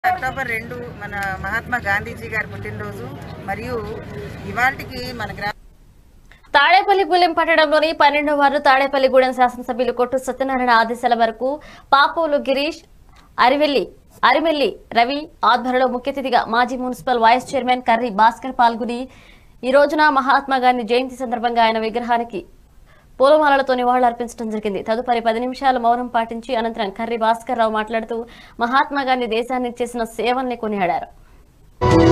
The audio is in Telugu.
అక్టోబర్ రెండు మన మహాత్మా గాంధీజీ గారి పుట్టినరోజు మరియు ఇవాళకి మన గ్రా తాడేపల్లిగూడెం పట్టణంలోని పన్నెండో వార్డు తాడేపల్లిగూడెం శాసనసభ్యులు కొట్టు సత్యనారాయణ ఆదేశాల వరకు పాపోలు గిరీష్ అరివెల్లి అరిమెల్లి రవి ఆధ్వర్యంలో ముఖ్య అతిథిగా మాజీ municipal vice chairman Karri Bhaskar పాల్గొని ఈ రోజున మహాత్మా గాంధీ జయంతి సందర్భంగా ఆయన విగ్రహానికి పూలమాలలతో నివాళులర్పించడం జరిగింది తదుపరి పది నిమిషాలు మౌనం పాటించి అనంతరం కర్రి భాస్కర్ రావు మాట్లాడుతూ మహాత్మా గాంధీ దేశానికి చేసిన సేవల్ని కొనియాడారు